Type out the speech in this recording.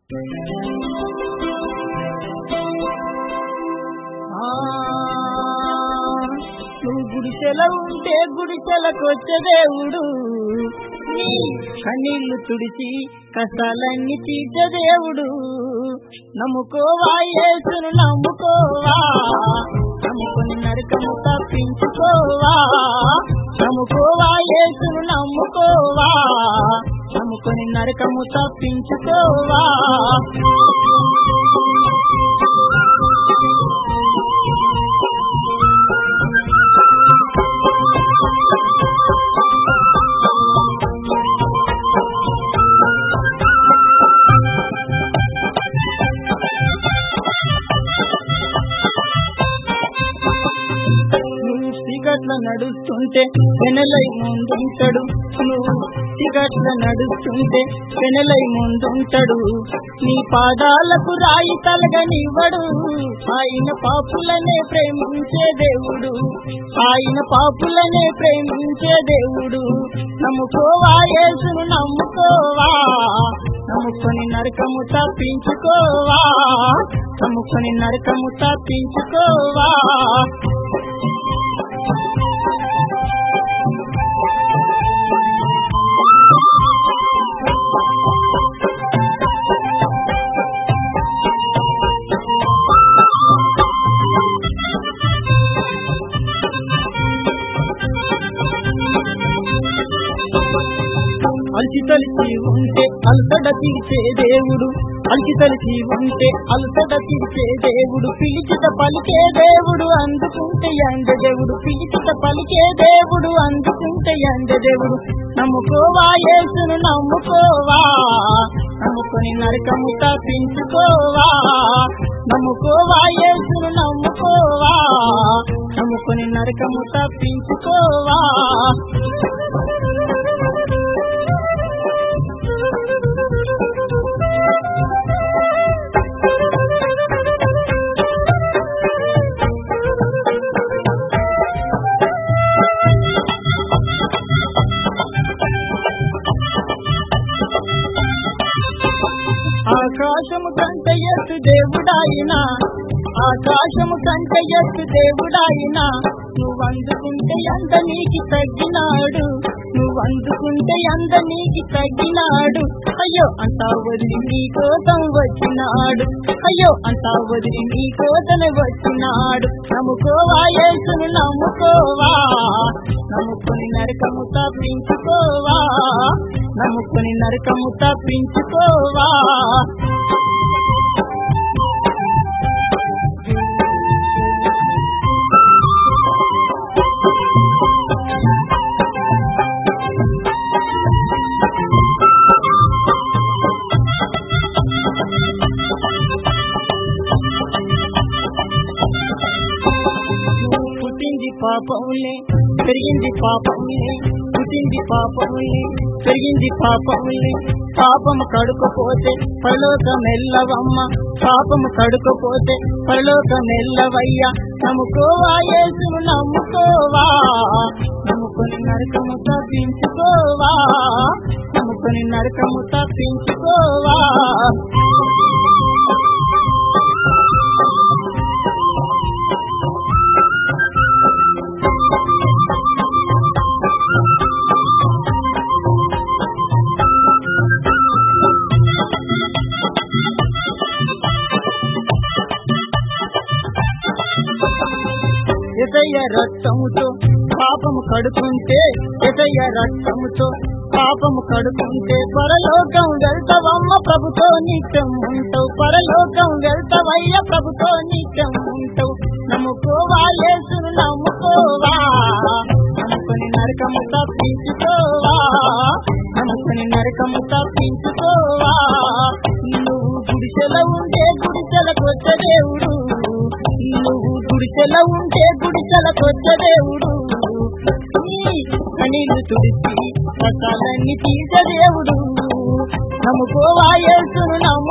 ఆ, నువ్వు గుడిసెల ఉంటే గుడిసెలకు వచ్చే దేవుడు నీ కన్నీళ్లు తుడిచి కష్టాలన్నీ తీర్చే దేవుడు నమ్ముకోవా యేసును నమ్ముకోవా నమ్ముకొని నరకము తప్పించుకోవా నమ్ముకోవా యేసును నమ్ముకోవా నమ్ముకొని నరకము తప్పించుకోవా నువ్వు సిగట్ల నడుస్తుంటే పెనలై ముందుంటాడు నువ్వు సిగట్ల నడుస్తుంటే పెనలై ముందుంటాడు నీ పాదాలకు రాయి తలగనివ్వడు ఆయన పాపులనే ప్రేమించే దేవుడు ఆయన పాపులనే ప్రేమించే దేవుడు నమ్ముకోవా యేసును నమ్ముకోవా నమ్ముకొని నరకము తప్పించుకోవా నమ్ముకొని నరకము తప్పించుకోవా అల్చి తలిచి ఉంటే అల్సడ తీర్చే దేవుడు అల్చి తలిచి ఉంటే అల్సడ తీర్చే దేవుడు పిలిచిత పలికే దేవుడు అందుకుంటే అంద దేవుడు పిలిచిత పలికే దేవుడు అందుకుంటే అంద దేవుడు నమ్ముకోవా యేసును నమ్ముకోవా నమ్ముకొని నరకము తప్పించుకోవా నమ్ముకోవా యేసును నమ్ముకోవా నమ్ముకొని నరకము తప్పించుకోవా ఆకాశము కంట ఎత్తు దేవుడాయినా ఆకాశము కంట ఎత్తు దేవుడాయినా నువ్వు అందుకుంటే అంత నీకి తగ్గినాడు నువ్వు అందుకుంటే అంత నీకి తగ్గినాడు అయ్యో అంతా వదిలి నీ కోసం వచ్చినాడు అయ్యో అంతా వదిలి నీ కోసం వచ్చినాడు నమ్ముకోవా యేసును నమ్ముకోవా నమ్ముకొని నరకము తప్పించుకోవా నమ్ముకొని నరకము తప్పించుకోవా నువ్వు పుట్టింది పాపములే పెరిగింది పాపములే పుట్టింది పాపములే పెరిగింది పాపములే పాపము కడుకపోతే పరలోకం ఎల్లవమ్మ పాపము కడుకపోతే పరలోకం ఎల్లవయ్యా నమ్ముకోవా యేసును నమ్ముకోవా నమ్ముకొని నరకము తప్పించుకోవా నమ్ముకొని నరకము తప్పించుకోవా ఎసయ్య రక్తముతో పాపము కడుకుంటే ఎసయ్య రక్తముతో పాపము కడుకుంటే పరలోకం వెళ్తావమ్మ ప్రభుతో నిత్యం ఉంటావు పరలోకం వెళ్తావయ్య ప్రభుతో నిత్యం ఉంటావు నమ్ముకోవా యేసును నమ్ముకోవా నమ్ముకొని నరకము తప్పించుకోవా నమ్ముకొని నరకము తప్పించుకోవా నువ్వు గుడిసెల ఉంటే గుడిసెలకు వచ్చే దేవుడు నువ్వు గుడిసెల ఉంటే గుడిసెలకు వచ్చే దేవుడు నీ కనీళ్ళు తుడిచి కష్టాలన్నీ తీసే దేవుడు నమ్ముకోవా యేసును నమ్ము